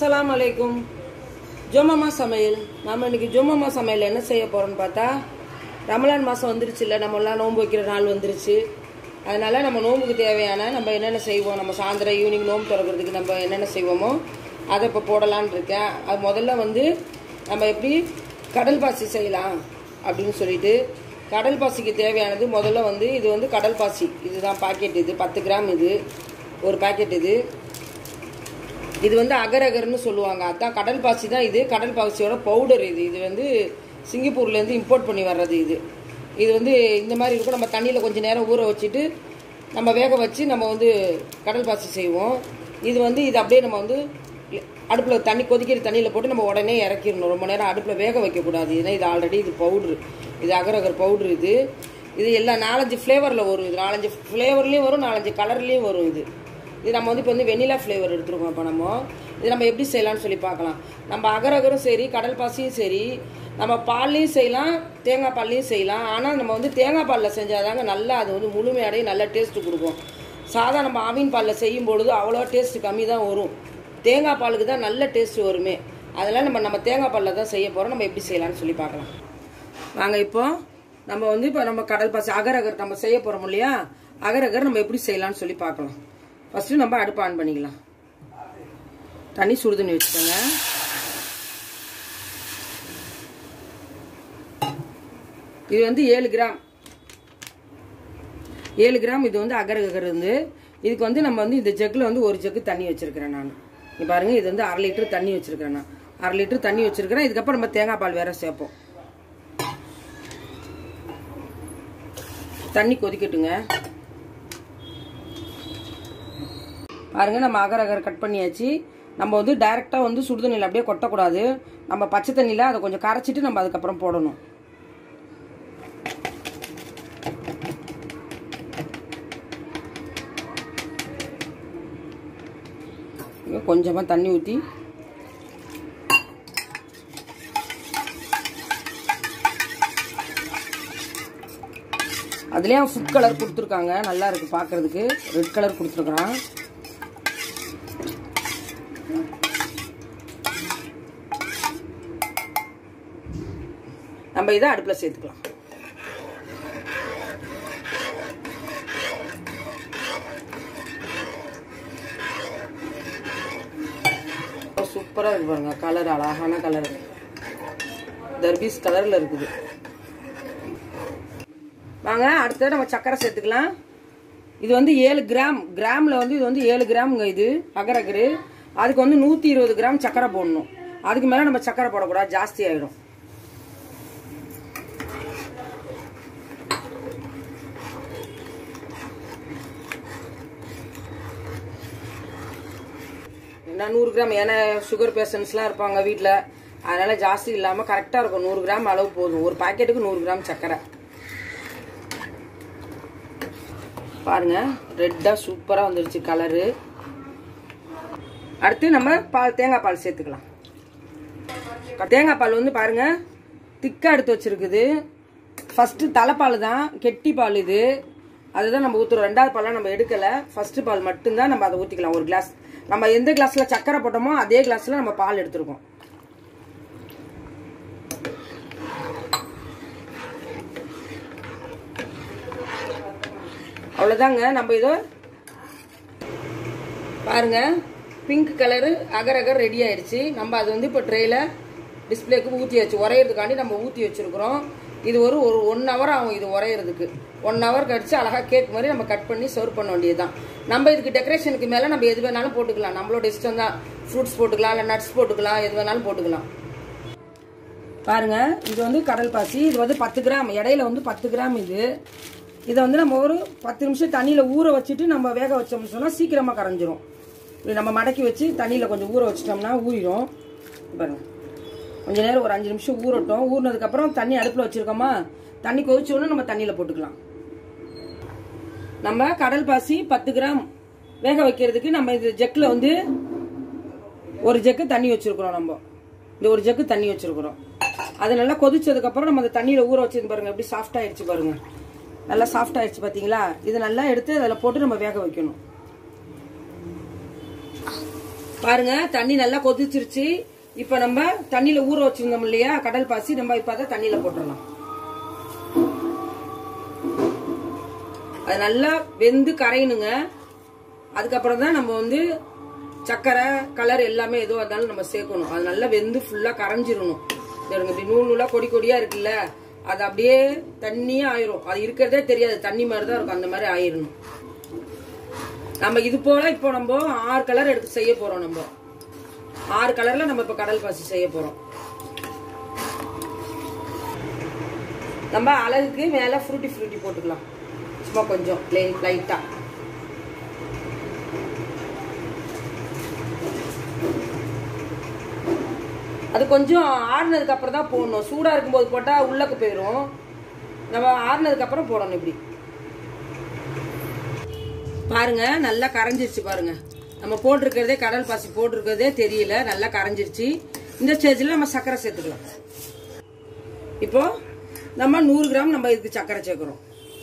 அஸ்ஸலாமு அலைக்கும் ஜோமம்மா சமையல் நம்ம இன்னைக்கு ஜோமம்மா சமையல் என்ன செய்ய போறோம்னு பார்த்தா ரமலான் மாதம் வந்துருச்சு இல்லை நம்ம எல்லாம் நோன்பு வைக்கிற நாள் வந்துருச்சு அதனால நம்ம நோன்புக்கு தேவையான நம்ம என்னென்ன செய்வோம் நம்ம சாயந்தரம் ஈவினிங் நோன்பு திறக்கிறதுக்கு நம்ம என்னென்ன செய்வோமோ அதை இப்போ போடலான்னு இருக்கேன் அது முதல்ல வந்து நம்ம எப்படி கடல் பாசி செய்யலாம் அப்படின்னு சொல்லிட்டு கடல் பாசிக்கு தேவையானது முதல்ல வந்து இது வந்து கடல் பாசி இதுதான் பாக்கெட் இது பத்து கிராம் இது ஒரு பாக்கெட் இது இது வந்து அகரகர்னு சொல்லுவாங்க அதான் கடல் பாசி தான் இது கடல் பாசியோட பவுடர் இது இது வந்து சிங்கப்பூர்லேருந்து இம்போர்ட் பண்ணி வர்றது இது இது வந்து இந்த மாதிரி இருக்கும் நம்ம தண்ணியில் கொஞ்சம் நேரம் ஊற வச்சுட்டு நம்ம வேக வச்சு நம்ம வந்து கடல் பாசி செய்வோம் இது வந்து இது அப்படியே நம்ம வந்து அடுப்பில் தண்ணி கொதிக்கிற தண்ணியில் போட்டு நம்ம உடனே இறக்கிடணும் ரொம்ப நேரம் அடுப்பில் வேக வைக்கக்கூடாது ஏன்னா இது ஆல்ரெடி இது பவுட்ரு இது அகரகர் பவுட்ரு இது இது எல்லா நாலஞ்சு ஃப்ளேவரில் வரும் இது நாலஞ்சு ஃப்ளேவர்லேயும் வரும் நாலஞ்சு கலர்லேயும் வரும் இது இது நம்ம வந்து இப்போ வந்து வெண்ணிலா ஃப்ளேவர் எடுத்துருக்கோம் இப்போ நம்ம இது நம்ம எப்படி செய்யலாம்னு சொல்லி பார்க்கலாம் நம்ம அகரகரும் சரி கடல் பாசியும் சரி நம்ம பால்லையும் செய்யலாம் தேங்காய் பால்லையும் செய்யலாம் ஆனால் நம்ம வந்து தேங்காய் பாலில் செஞ்சாதாங்க நல்லா அது வந்து முழுமையடைய நல்ல டேஸ்ட்டு கொடுக்கும் சாதா நம்ம ஆவின் பாலில் செய்யும் பொழுது அவ்வளோ டேஸ்ட் கம்மி தான் வரும் தேங்காய் பாலுக்கு தான் நல்ல டேஸ்ட் வருமே அதெல்லாம் நம்ம நம்ம தேங்காய் பாலில் தான் செய்ய போகிறோம் நம்ம எப்படி செய்யலாம்னு சொல்லி பார்க்கலாம் வாங்க இப்போ நம்ம வந்து இப்போ நம்ம கடல் பாசி அகரகர் நம்ம செய்ய போகிறோம் இல்லையா அகரகர் நம்ம எப்படி செய்யலாம்னு சொல்லி பார்க்கலாம் ஃபஸ்ட்டு நம்ம அடுப்பு ஆன் பண்ணிக்கலாம் தண்ணி சுடு தண்ணி வச்சுக்கோங்க இது வந்து ஏழு கிராம் ஏழு கிராம் இது வந்து அகரகர் இருந்து இதுக்கு வந்து நம்ம வந்து இந்த ஜக்கில் வந்து ஒரு ஜக்கு தண்ணி வச்சிருக்கிறேன் நான் இங்க பாருங்க இது வந்து அரை லிட்டர் தண்ணி வச்சிருக்கிறேன் நான் அரை லிட்டர் தண்ணி வச்சிருக்கிறேன் இதுக்கப்புறம் நம்ம தேங்காய் பால் வேற சேர்ப்போம் தண்ணி கொதிக்கட்டுங்க பாருங்க நம்ம அகர் அகர் கட் பண்ணியாச்சு நம்ம வந்து டைரெக்டாக வந்து சுடுதண்ணியில் அப்படியே கொட்டக்கூடாது நம்ம பச்சை தண்ணியில் அதை கொஞ்சம் கரைச்சிட்டு நம்ம அதுக்கப்புறம் போடணும் கொஞ்சமாக தண்ணி ஊற்றி அதுலேயும் ஃபுட் கலர் கொடுத்துருக்காங்க நல்லா இருக்கு பார்க்கறதுக்கு ரெட் கலர் கொடுத்துருக்குறான் நம்ம இதை அடுப்பில் சேர்த்துக்கலாம் சூப்பராக இருக்கு பாருங்க கலர் அழகான கலர் தர்பீஸ் கலரில் இருக்குது வாங்க அடுத்தது நம்ம சக்கரை சேர்த்துக்கலாம் இது வந்து ஏழு கிராம் கிராமில் வந்து இது வந்து ஏழு கிராமுங்க இது அகரகரு அதுக்கு வந்து நூற்றி இருபது கிராம் சக்கரை போடணும் அதுக்கு மேலே நம்ம சக்கரை போடக்கூடாது ஜாஸ்தி ஆகிடும் ஏன்னா நூறு கிராம் ஏன்னா சுகர் பேஷண்ட்ஸ்லாம் இருப்பாங்க வீட்டில் அதனால ஜாஸ்தி இல்லாமல் கரெக்டாக இருக்கும் நூறு கிராம் அளவு போதும் ஒரு பாக்கெட்டுக்கு நூறு கிராம் சக்கரை பாருங்க ரெட்டாக சூப்பராக வந்துருச்சு கலரு அடுத்து நம்ம பால் தேங்காய் பால் சேர்த்துக்கலாம் தேங்காய் பால் வந்து பாருங்க திக்காக எடுத்து வச்சிருக்குது ஃபர்ஸ்ட் தலைப்பால் தான் கெட்டி பால் இது அதுதான் நம்ம ஊற்றுறோம் ரெண்டாவது பாலாம் நம்ம எடுக்கலை ஃபர்ஸ்ட் பால் மட்டும்தான் நம்ம அதை ஊற்றிக்கலாம் ஒரு கிளாஸ் நம்ம எந்த கிளாஸ்ல சக்கரை போட்டோமோ அதே கிளாஸ்ல நம்ம பால் எடுத்திருக்கோம் அவ்வளோதாங்க நம்ம இதோ பாருங்க பிங்க் கலரு அகர் அகர் ரெடி ஆயிடுச்சு நம்ம அது வந்து இப்போ ட்ரேல டிஸ்பிளேக்கு ஊற்றியாச்சு உரையிறதுக்காண்டி நம்ம ஊற்றி வச்சிருக்கிறோம் இது ஒரு ஒரு ஒன் ஹவர் ஆகும் இது உரையிறதுக்கு ஒன் ஹவர் கழிச்சு அழகாக கேக் மாதிரி நம்ம கட் பண்ணி சர்வ் பண்ண வேண்டியதுதான் நம்ம இதுக்கு டெக்கரேஷனுக்கு மேலே நம்ம எது வேணாலும் போட்டுக்கலாம் நம்மளோட இஷ்டம் தான் ஃப்ரூட்ஸ் போட்டுக்கலாம் இல்லை நட்ஸ் போட்டுக்கலாம் எது வேணாலும் போட்டுக்கலாம் பாருங்க இது வந்து கடல் பாசி இது வந்து பத்து கிராம் இடையில வந்து பத்து கிராம் இது இதை வந்து நம்ம ஒரு பத்து நிமிஷம் தண்ணியில் ஊற வச்சுட்டு நம்ம வேக வச்சோம்னு சொன்னால் சீக்கிரமாக கரைஞ்சிரும் இப்படி நம்ம மடக்கி வச்சு தண்ணியில் கொஞ்சம் ஊற வச்சிட்டோம்னா ஊறிடும் பாருங்க கொஞ்ச நேரம் ஒரு அஞ்சு நிமிஷம் ஊறட்டும் ஊறினதுக்கப்புறம் தண்ணி அடுப்பில் வச்சுருக்கோமா தண்ணி கொதிச்சோன்னு நம்ம தண்ணியில் போட்டுக்கலாம் நம்ம கடல் பாசி பத்து கிராம் வேக வைக்கிறதுக்கு நம்ம இது ஜக்கில் வந்து ஒரு ஜக்கு தண்ணி வச்சிருக்கிறோம் நம்ம இந்த ஒரு ஜக்கு தண்ணி வச்சிருக்கிறோம் அது நல்லா கொதிச்சதுக்கப்புறம் நம்ம அந்த தண்ணியில் ஊற வச்சிருந்து பாருங்க எப்படி சாஃப்ட் ஆயிடுச்சு பாருங்க நல்லா சாஃப்ட் ஆயிடுச்சு பார்த்தீங்களா இது நல்லா எடுத்து அதில் போட்டு நம்ம வேக வைக்கணும் பாருங்க தண்ணி நல்லா கொதிச்சிருச்சு இப்ப நம்ம தண்ணியில ஊற வச்சிருந்தோம் இல்லையா கடல் பாசி நம்ம இப்ப அதை தண்ணியில போட்டுடலாம் அது நல்லா வெந்து கரையணுங்க அதுக்கப்புறம் தான் நம்ம வந்து சக்கரை கலர் எல்லாமே எதுவாக இருந்தாலும் நம்ம சேர்க்கணும் அது நல்லா வெந்து ஃபுல்லா கரைஞ்சிரணும் பாருங்க இப்படி நூல் நூலா கொடி கொடியா இருக்குல்ல அது அப்படியே தண்ணியே ஆயிரும் அது இருக்கிறதே தெரியாது தண்ணி மாதிரி தான் இருக்கும் அந்த மாதிரி ஆயிரணும் நம்ம இது போல இப்போ நம்ம ஆறு கலர் எடுத்து செய்ய போறோம் நம்ம ஆறு கலர்ல நம்ம இப்ப கடல் பாசி செய்ய போறோம் நம்ம அழகுக்கு மேல ஃப்ரூட்டி ஃப்ரூட்டி போட்டுக்கலாம் சும்மா கொஞ்சம் லைட்டா அது கொஞ்சம் ஆறுனதுக்கு அப்புறம் தான் போடணும் சூடா இருக்கும்போது போட்டா உள்ளக்கு போயிடும் நம்ம ஆறுனதுக்கு அப்புறம் போடணும் இப்படி பாருங்க நல்லா கரைஞ்சிருச்சு பாருங்க நம்ம போட்டிருக்கிறதே கடல் பாசி போட்டிருக்கிறதே தெரியல நல்லா கரைஞ்சிருச்சு இந்த ஸ்டேஜ்ல நம்ம சர்க்கரை சேர்த்துக்கலாம் இப்போ நம்ம நூறு கிராம் நம்ம இதுக்கு சர்க்கரை சேர்க்கிறோம்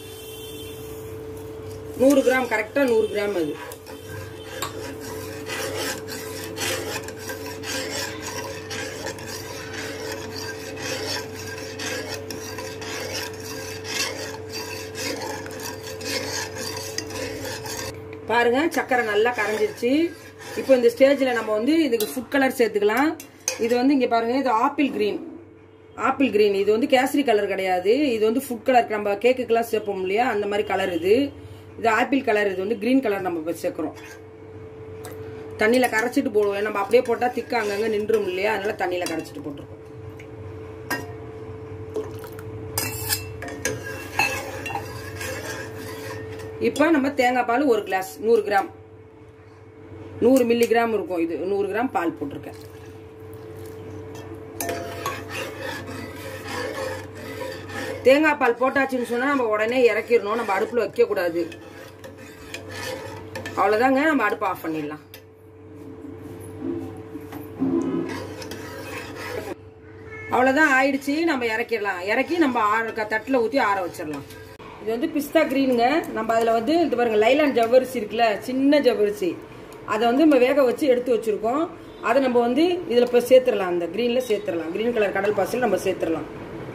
நூறு கிராம் கரெக்டா நூறு கிராம் அது பாருங்க சக்கரை நல்லா கரைஞ்சிருச்சு இப்போ இந்த ஸ்டேஜில் நம்ம வந்து இதுக்கு ஃபுட் கலர் சேர்த்துக்கலாம் இது வந்து இங்கே பாருங்க இது ஆப்பிள் கிரீன் ஆப்பிள் கிரீன் இது வந்து கேசரி கலர் கிடையாது இது வந்து ஃபுட் கலர் நம்ம கேக்குக்கெல்லாம் சேர்ப்போம் இல்லையா அந்த மாதிரி கலர் இது இது ஆப்பிள் கலர் இது வந்து கிரீன் கலர் நம்ம இப்போ சேர்க்குறோம் தண்ணியில் கரைச்சிட்டு போடுவோம் நம்ம அப்படியே போட்டால் திக்க அங்கங்கே நின்றும் இல்லையா அதனால தண்ணியில் கரைச்சிட்டு போட்டுருக்கோம் இப்போ நம்ம தேங்காய் பால் ஒரு கிளாஸ் நூறு கிராம் நூறு மில்லி கிராம் இருக்கும் இது நூறு கிராம் பால் போட்டிருக்கேன் தேங்காய் பால் போட்டாச்சுன்னு சொன்னா நம்ம உடனே இறக்கிடணும் நம்ம அடுப்புல வைக்க கூடாது அவ்வளவுதாங்க நம்ம அடுப்பு ஆஃப் பண்ணிடலாம் அவ்வளவுதான் ஆயிடுச்சு நம்ம இறக்கிடலாம் இறக்கி நம்ம ஆற தட்டில் ஊற்றி ஆற வச்சிடலாம் இது வந்து பிஸ்தா கிரீனுங்க நம்ம அதில் வந்து இது பாருங்க லைலான் ஜவ்வரிசி இருக்குல்ல சின்ன ஜவ்வரிசி அதை வந்து நம்ம வேக வச்சு எடுத்து வச்சிருக்கோம் அதை நம்ம வந்து இதில் இப்போ சேர்த்துடலாம் அந்த க்ரீனில் சேர்த்துடலாம் க்ரீன் கலர் கடல் பாசில் நம்ம சேர்த்துடலாம்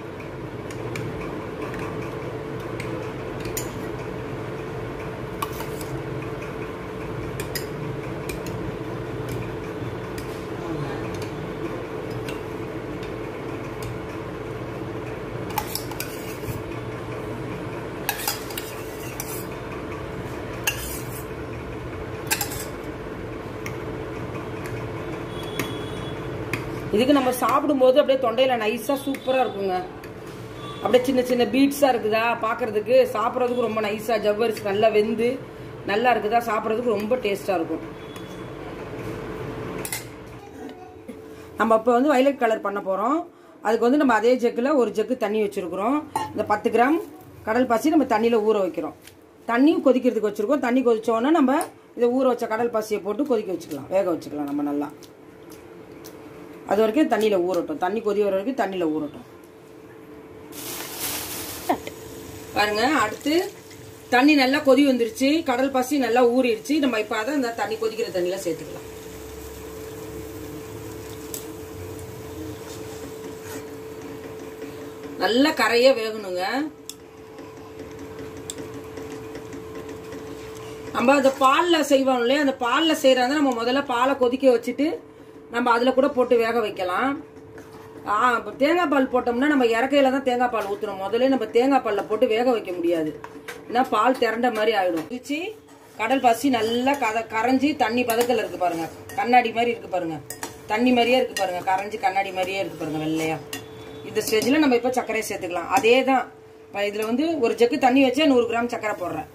இதுக்கு நம்ம சாப்பிடும்போது அப்படியே தொண்டையில நைஸா சூப்பரா இருக்குங்க அப்படியே சின்ன சின்ன பீட்ஸா இருக்குதா பாக்குறதுக்கு சாப்பிட்றதுக்கு ரொம்ப நைஸா ஜவ்வரிசி நல்லா வெந்து நல்லா இருக்குதா சாப்பிட்றதுக்கு ரொம்ப டேஸ்டா இருக்கும் நம்ம இப்போ வந்து வயலட் கலர் பண்ண போறோம் அதுக்கு வந்து நம்ம அதே ஜெக்கில் ஒரு ஜெக்கு தண்ணி வச்சிருக்கிறோம் இந்த பத்து கிராம் கடல் பாசி நம்ம தண்ணியில ஊற வைக்கிறோம் தண்ணியும் கொதிக்கிறதுக்கு வச்சிருக்கோம் தண்ணி கொதிச்சோன்னா நம்ம இதை ஊற வச்ச கடல் பாசியை போட்டு கொதிக்க வச்சுக்கலாம் வேக வச்சுக்கலாம் நம்ம நல்லா அது வரைக்கும் தண்ணியில் ஊறட்டும் தண்ணி கொதி வர வரைக்கும் தண்ணியில் ஊறட்டும் பாருங்க அடுத்து தண்ணி நல்லா கொதி வந்துருச்சு கடல் பாசி நல்லா ஊறிடுச்சு நம்ம இப்போ அதை இந்த தண்ணி கொதிக்கிற தண்ணியில சேர்த்துக்கலாம் நல்லா கரைய வேகணுங்க நம்ம அந்த பாலில் செய்வோம் இல்லையா அந்த பாலில் செய்யறதா நம்ம முதல்ல பாலை கொதிக்க வச்சுட்டு நம்ம அதில் கூட போட்டு வேக வைக்கலாம் ஆ இப்போ தேங்காய் பால் போட்டோம்னா நம்ம இறக்கையில தான் தேங்காய் பால் ஊற்றணும் முதல்ல நம்ம தேங்காய் பாலில் போட்டு வேக வைக்க முடியாது ஏன்னா பால் திரண்ட மாதிரி ஆயிடும் வச்சு கடல் பாசி நல்லா கத கரைஞ்சி தண்ணி பதக்கல் இருக்கு பாருங்க கண்ணாடி மாதிரி இருக்கு பாருங்க தண்ணி மாதிரியே இருக்கு பாருங்க கரைஞ்சி கண்ணாடி மாதிரியே இருக்கு பாருங்க வெள்ளையா இந்த ஸ்டேஜில் நம்ம இப்போ சர்க்கரையை சேர்த்துக்கலாம் அதே தான் இப்போ இதில் வந்து ஒரு ஜக்கு தண்ணி வச்சா நூறு கிராம் சர்க்கரை போடுறேன்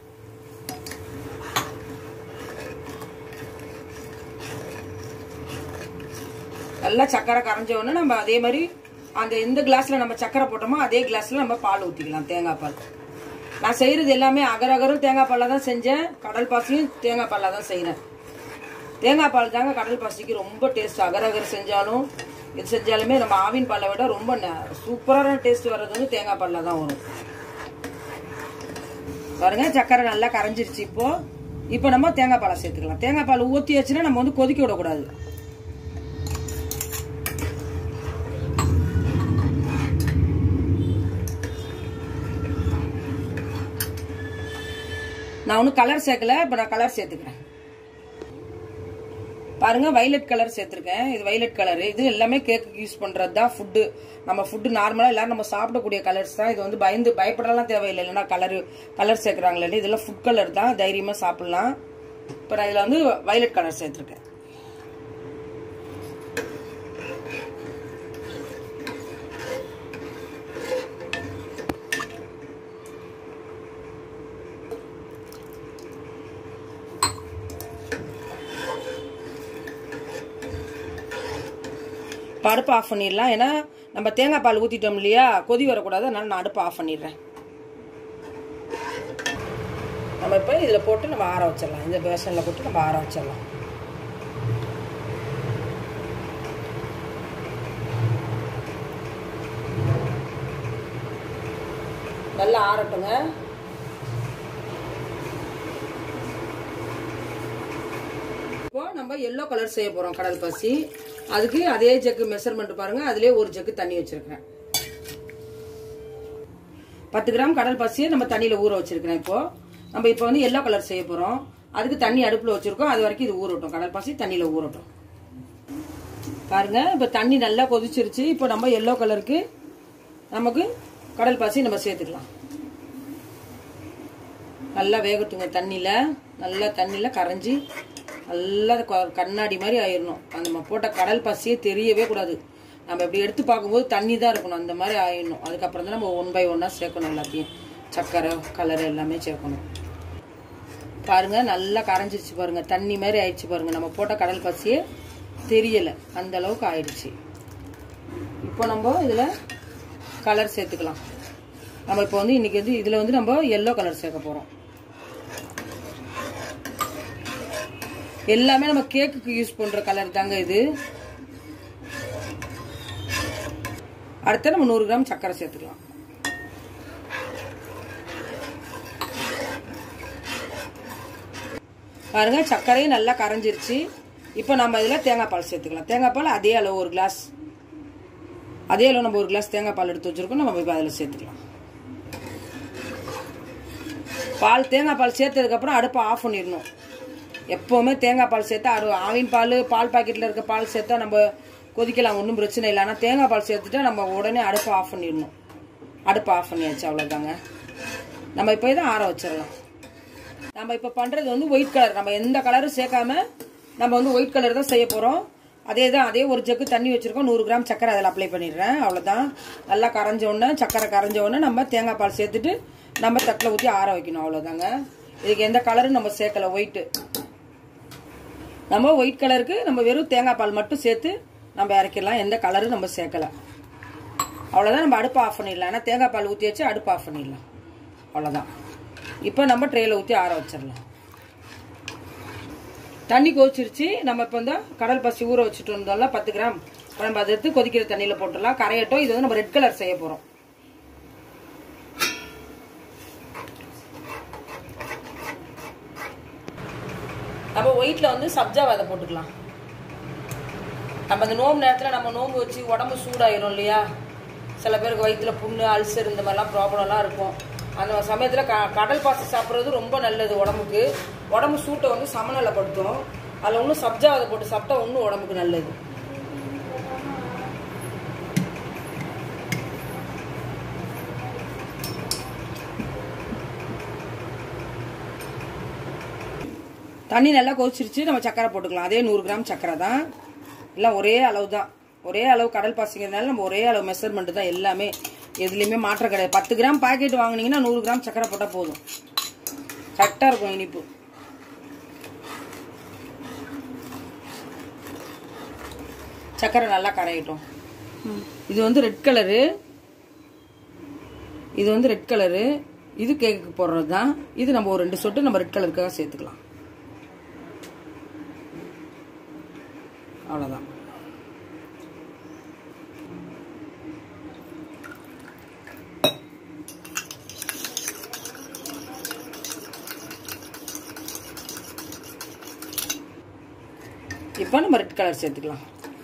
நல்லா சக்கரை கரைஞ்ச உடனே நம்ம அதே மாதிரி அந்த எந்த கிளாஸ்ல நம்ம சக்கரை போட்டோமோ அதே கிளாஸ்ல நம்ம பால் ஊற்றிக்கலாம் தேங்காய் பால் நான் செய்யறது எல்லாமே அகர் அகரும் தேங்காய் பாலில் தான் செஞ்சேன் கடல் பாசியும் தேங்காய் பாலில் தான் செய்கிறேன் தேங்காய் பால் தாங்க கடல் பாசிக்கு ரொம்ப டேஸ்ட் அகர் அகர் செஞ்சாலும் இது செஞ்சாலுமே நம்ம ஆவின் பாலை விட ரொம்ப சூப்பரான டேஸ்ட் வர்றது வந்து தேங்காய் பாலில் தான் வரும் பாருங்க சக்கரை நல்லா கரைஞ்சிருச்சு இப்போ இப்போ நம்ம தேங்காய் பாலை சேர்த்துக்கலாம் தேங்காய் பால் ஊற்றியாச்சுன்னா நம்ம வந்து கொதிக்க விடக்கூடாது நான் ஒன்றும் கலர் சேர்க்கல இப்போ நான் கலர் சேர்த்துக்கிறேன் பாருங்க வைலட் கலர் சேர்த்துருக்கேன் இது வைலட் கலர் இது எல்லாமே கேக்கு யூஸ் பண்றது தான் ஃபுட்டு நம்ம ஃபுட்டு நார்மலாக எல்லாரும் நம்ம சாப்பிடக்கூடிய கலர்ஸ் தான் இது வந்து பயந்து பயப்படலாம் தேவையில்லை இல்லைன்னா கலர் கலர் சேர்க்குறாங்களே இதெல்லாம் ஃபுட் கலர் தான் தைரியமாக சாப்பிடலாம் இப்போ நான் இதில் வந்து வைலட் கலர் சேர்த்துருக்கேன் இப்போ அடுப்பு ஆஃப் பண்ணிடலாம் ஏன்னா நம்ம தேங்காய் பால் ஊற்றிட்டோம் இல்லையா கொதி வரக்கூடாது அதனால நான் அடுப்பு ஆஃப் பண்ணிடுறேன் நம்ம இப்போ இதில் போட்டு நம்ம ஆற வச்சிடலாம் இந்த பேசனில் போட்டு நம்ம ஆற வச்சிடலாம் நல்லா ஆறட்டுங்க இப்போ நம்ம எல்லோ கலர் செய்ய போறோம் கடல் பாசி அதுக்கு அதே ஜக்கு மெஷர்மெண்ட் பாருங்க அதுலயே ஒரு ஜக்கு தண்ணி வச்சிருக்கிறேன் பத்து கிராம் கடல் பாசியை நம்ம தண்ணியில ஊற வச்சிருக்கிறேன் இப்போ நம்ம இப்போ வந்து எல்லோ கலர் செய்ய போறோம் அதுக்கு தண்ணி அடுப்புல வச்சிருக்கோம் அது வரைக்கும் இது ஊறட்டும் கடல் பாசி தண்ணியில ஊறட்டும் பாருங்க இப்போ தண்ணி நல்லா கொதிச்சிருச்சு இப்போ நம்ம எல்லோ கலருக்கு நமக்கு கடல் பாசி நம்ம சேர்த்துக்கலாம் நல்லா வேகட்டுங்க தண்ணியில் நல்லா தண்ணியில் கரைஞ்சி நல்லா கொ- கண்ணாடி மாதிரி ஆயிடணும் அந்த நம்ம போட்ட கடல் பசியே தெரியவே கூடாது நம்ம இப்படி எடுத்து பார்க்கும்போது தண்ணி தான் இருக்கணும் அந்த மாதிரி ஆயிடணும் அதுக்கப்புறம் தான் நம்ம ஒன் பை ஒன்னாக சேர்க்கணும் எல்லாத்தையும் சக்கரை கலர் எல்லாமே சேர்க்கணும் பாருங்க நல்லா கரைஞ்சிருச்சு பாருங்க தண்ணி மாதிரி ஆயிடுச்சு பாருங்க நம்ம போட்ட கடல் பசியே தெரியல அந்த அளவுக்கு ஆயிடுச்சு இப்போ நம்ம இதில் கலர் சேர்த்துக்கலாம் நம்ம இப்போ வந்து இன்னைக்கு வந்து இதில் வந்து நம்ம எல்லோ கலர் சேர்க்க போகிறோம் எல்லாமே நம்ம கேக்குக்கு யூஸ் பண்ற கலர் தாங்க இது அடுத்து நம்ம நூறு கிராம் சர்க்கரை சேர்த்துக்கலாம் பாருங்க சர்க்கரையும் நல்லா கரைஞ்சிருச்சு இப்போ நம்ம இதில் தேங்காய் பால் சேர்த்துக்கலாம் தேங்காய் பால் அதே அளவு ஒரு கிளாஸ் அதே அளவு நம்ம ஒரு கிளாஸ் தேங்காய் பால் எடுத்து வச்சிருக்கோம் நம்ம இப்போ அதில் சேர்த்துக்கலாம் பால் தேங்காய் பால் சேர்த்ததுக்கப்புறம் அடுப்பை ஆஃப் பண்ணிடணும் எப்போவுமே தேங்காய் பால் சேர்த்தா அரு ஆவின் பால் பால் பாக்கெட்டில் இருக்க பால் சேர்த்தா நம்ம கொதிக்கலாம் ஒன்றும் பிரச்சனை இல்லை ஆனால் தேங்காய் பால் சேர்த்துட்டா நம்ம உடனே அடுப்பை ஆஃப் பண்ணிடணும் அடுப்பை ஆஃப் பண்ணியாச்சு அவ்வளோதாங்க நம்ம இப்போ இதை ஆற வச்சிடலாம் நம்ம இப்போ பண்ணுறது வந்து ஒயிட் கலர் நம்ம எந்த கலரும் சேர்க்காம நம்ம வந்து ஒயிட் கலர் தான் செய்ய போகிறோம் அதே தான் அதே ஒரு ஜக்கு தண்ணி வச்சிருக்கோம் நூறு கிராம் சக்கரை அதில் அப்ளை பண்ணிடுறேன் அவ்வளோதான் நல்லா கரைஞ்ச உடனே சக்கரை கரைஞ்ச உடனே நம்ம தேங்காய் பால் சேர்த்துட்டு நம்ம தட்டில் ஊற்றி ஆற வைக்கணும் அவ்வளோதாங்க இதுக்கு எந்த கலரும் நம்ம சேர்க்கல ஒயிட்டு நம்ம ஒயிட் கலருக்கு நம்ம வெறும் தேங்காய் பால் மட்டும் சேர்த்து நம்ம இறக்கிடலாம் எந்த கலரும் நம்ம சேர்க்கல அவ்வளோதான் நம்ம அடுப்பு ஆஃப் பண்ணிடலாம் ஏன்னா தேங்காய் பால் ஊற்றி வச்சு அடுப்பு ஆஃப் பண்ணிடலாம் அவ்வளோதான் இப்போ நம்ம ட்ரேயில் ஊற்றி ஆற வச்சிடலாம் தண்ணி கொதிச்சிருச்சு நம்ம இப்போ இந்த கடல் பசி ஊற வச்சுட்டு வந்தோம்ல பத்து கிராம் இப்ப நம்ம அதை எடுத்து கொதிக்கிற தண்ணியில் போட்டுடலாம் கரையட்டும் இது வந்து நம்ம ரெட் கலர் செய்ய போகிறோம் நம்ம ஒயிட்ல வந்து சப்ஜா விதை போட்டுக்கலாம் நம்ம அந்த நோம்பு நேரத்தில் நம்ம நோம்பு வச்சு உடம்பு சூடாயிரும் இல்லையா சில பேருக்கு வயிற்றுல புண்ணு அல்சர் இந்த மாதிரிலாம் ப்ராப்ளம்லாம் இருக்கும் அந்த சமயத்தில் க கடல் பாசி சாப்பிட்றது ரொம்ப நல்லது உடம்புக்கு உடம்பு சூட்டை வந்து சமநிலைப்படுத்தும் அதில் ஒன்றும் சப்ஜா விதை போட்டு சாப்பிட்டா இன்னும் உடம்புக்கு நல்லது தண்ணி நல்லா கொதிச்சிருச்சு நம்ம சக்கரை போட்டுக்கலாம் அதே நூறு கிராம் சக்கரை தான் எல்லாம் ஒரே அளவு தான் ஒரே அளவு கடல் பாசிங்கிறதுனால நம்ம ஒரே அளவு மெஷர்மெண்ட் தான் எல்லாமே எதுலேயுமே மாற்றம் கிடையாது பத்து கிராம் பாக்கெட் வாங்குனீங்கன்னா நூறு கிராம் சக்கரை போட்டால் போதும் கரெக்டாக இருக்கும் இனிப்பு சக்கரை நல்லா கரையட்டும் இது வந்து ரெட் கலரு இது வந்து ரெட் கலரு இது கேக்கு போடுறது தான் இது நம்ம ஒரு ரெண்டு சொட்டு நம்ம ரெட் கலருக்காக சேர்த்துக்கலாம் அவ்வளோதான் இப்போ நம்ம ரெட் கலர் சேர்த்துக்கலாம்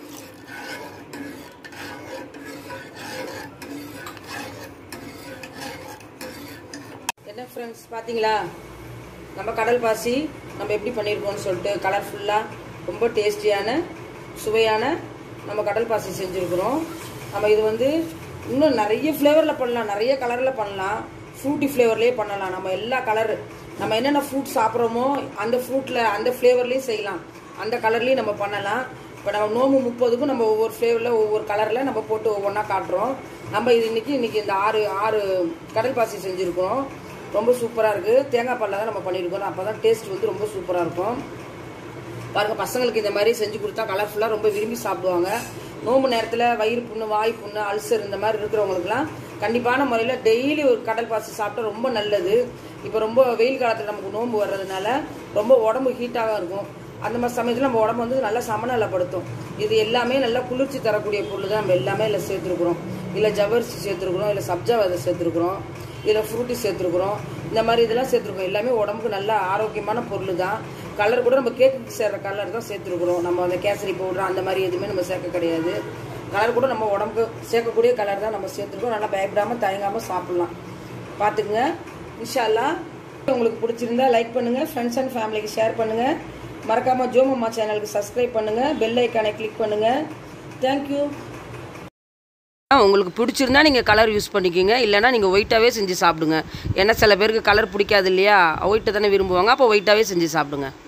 என்ன ஃப்ரெண்ட்ஸ் பார்த்தீங்களா நம்ம கடல் பாசி நம்ம எப்படி பண்ணியிருக்கோம்னு சொல்லிட்டு கலர்ஃபுல்லாக ரொம்ப டேஸ்டியான சுவையான நம்ம கடல் பாசி செஞ்சுருக்குறோம் நம்ம இது வந்து இன்னும் நிறைய ஃப்ளேவரில் பண்ணலாம் நிறைய கலரில் பண்ணலாம் ஃப்ரூட்டி ஃப்ளேவர்லேயே பண்ணலாம் நம்ம எல்லா கலர் நம்ம என்னென்ன ஃப்ரூட் சாப்பிட்றோமோ அந்த ஃப்ரூட்டில் அந்த ஃப்ளேவர்லேயும் செய்யலாம் அந்த கலர்லேயும் நம்ம பண்ணலாம் இப்போ நம்ம நோம்பு முப்பதுக்கும் நம்ம ஒவ்வொரு ஃப்ளேவரில் ஒவ்வொரு கலரில் நம்ம போட்டு ஒவ்வொன்றா காட்டுறோம் நம்ம இது இன்னைக்கு இன்னைக்கு இந்த ஆறு ஆறு கடல் பாசி செஞ்சுருக்கோம் ரொம்ப சூப்பராக இருக்குது தேங்காய் பாலில் தான் நம்ம பண்ணியிருக்கோம் அப்போ தான் டேஸ்ட் வந்து ரொம்ப சூப்பராக இருக்கும் பாருங்கள் பசங்களுக்கு இந்த மாதிரி செஞ்சு கொடுத்தா கலர்ஃபுல்லாக ரொம்ப விரும்பி சாப்பிடுவாங்க நோம்பு நேரத்தில் வயிறு புண்ணு வாய் புண்ணு அல்சர் இந்த மாதிரி இருக்கிறவங்களுக்குலாம் கண்டிப்பான முறையில் டெய்லி ஒரு கடல் பாசி சாப்பிட்டா ரொம்ப நல்லது இப்போ ரொம்ப வெயில் காலத்தில் நமக்கு நோம்பு வர்றதுனால ரொம்ப உடம்பு ஹீட்டாக இருக்கும் அந்த மாதிரி சமயத்தில் நம்ம உடம்பு வந்து நல்லா சமநிலைப்படுத்தும் இது எல்லாமே நல்லா குளிர்ச்சி தரக்கூடிய பொருள் தான் நம்ம எல்லாமே இதில் சேர்த்துருக்குறோம் இல்லை ஜவரிசி சேர்த்துருக்குறோம் இல்லை சப்ஜா விதை சேர்த்துருக்குறோம் இதில் ஃப்ரூட்டி சேர்த்துருக்குறோம் இந்த மாதிரி இதெல்லாம் சேர்த்துருக்கோம் எல்லாமே உடம்புக்கு நல்ல ஆரோக்கியமான பொருள் தான் கலர் கூட நம்ம கேக்குக்கு சேர்ற கலர் தான் சேர்த்துருக்குறோம் நம்ம அந்த கேசரி பவுடர் அந்த மாதிரி எதுவுமே நம்ம சேர்க்க கிடையாது கலர் கூட நம்ம உடம்புக்கு சேர்க்கக்கூடிய கலர் தான் நம்ம சேர்த்துருக்கோம் நல்லா பயப்படாமல் தயங்காமல் சாப்பிட்லாம் பார்த்துக்குங்க இன்ஷால்லா உங்களுக்கு பிடிச்சிருந்தா லைக் பண்ணுங்கள் ஃப்ரெண்ட்ஸ் அண்ட் ஃபேமிலிக்கு ஷேர் பண்ணுங்கள் மறக்காமல் ஜோமம்மா சேனலுக்கு சப்ஸ்கிரைப் பண்ணுங்கள் பெல் ஐக்கானை கிளிக் பண்ணுங்கள் தேங்க்யூ உங்களுக்கு பிடிச்சிருந்தா நீங்கள் கலர் யூஸ் பண்ணிக்கிங்க இல்லைனா நீங்கள் ஒயிட்டாகவே செஞ்சு சாப்பிடுங்க ஏன்னா சில பேருக்கு கலர் பிடிக்காது இல்லையா ஒயிட்டை தானே விரும்புவாங்க அப்போ ஒயிட்டாகவே செஞ்சு சாப்பிடுங்க